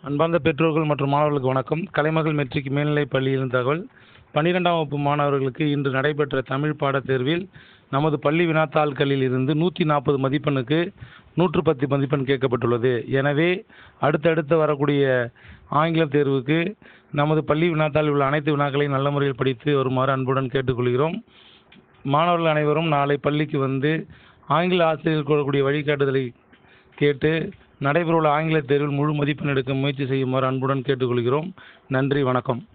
அன்பார்ந்த பெற்றோர்கள் மற்றும் மாணவர்களுக்கு வணக்கம் கலைமகள் மெட்ரிக் மேல்நிலைப் பள்ளியின் தகவல் பன்னிரெண்டாம் வகுப்பு மாணவர்களுக்கு இன்று நடைபெற்ற தமிழ் பாடத் தேர்வில் நமது பள்ளி வினாத்தாள்களில் இருந்து நூற்றி நாற்பது மதிப்பெண்ணுக்கு நூற்று பத்து மதிப்பெண் கேட்கப்பட்டுள்ளது எனவே அடுத்தடுத்து வரக்கூடிய ஆங்கில தேர்வுக்கு நமது பள்ளி வினாத்தாளில் உள்ள அனைத்து வினாக்களையும் நல்ல முறையில் படித்து வருமாறு அன்புடன் கேட்டுக்கொள்கிறோம் மாணவர்கள் அனைவரும் நாளை பள்ளிக்கு வந்து ஆங்கில ஆசிரியர் கூறக்கூடிய வழிகாட்டுதலை கேட்டு நடைபெறவுள்ள ஆங்கில தேர்வில் முழு மதிப்பெண் எடுக்க முயற்சி செய்யுமாறு அன்புடன் கேட்டுக்கொள்கிறோம் நன்றி வணக்கம்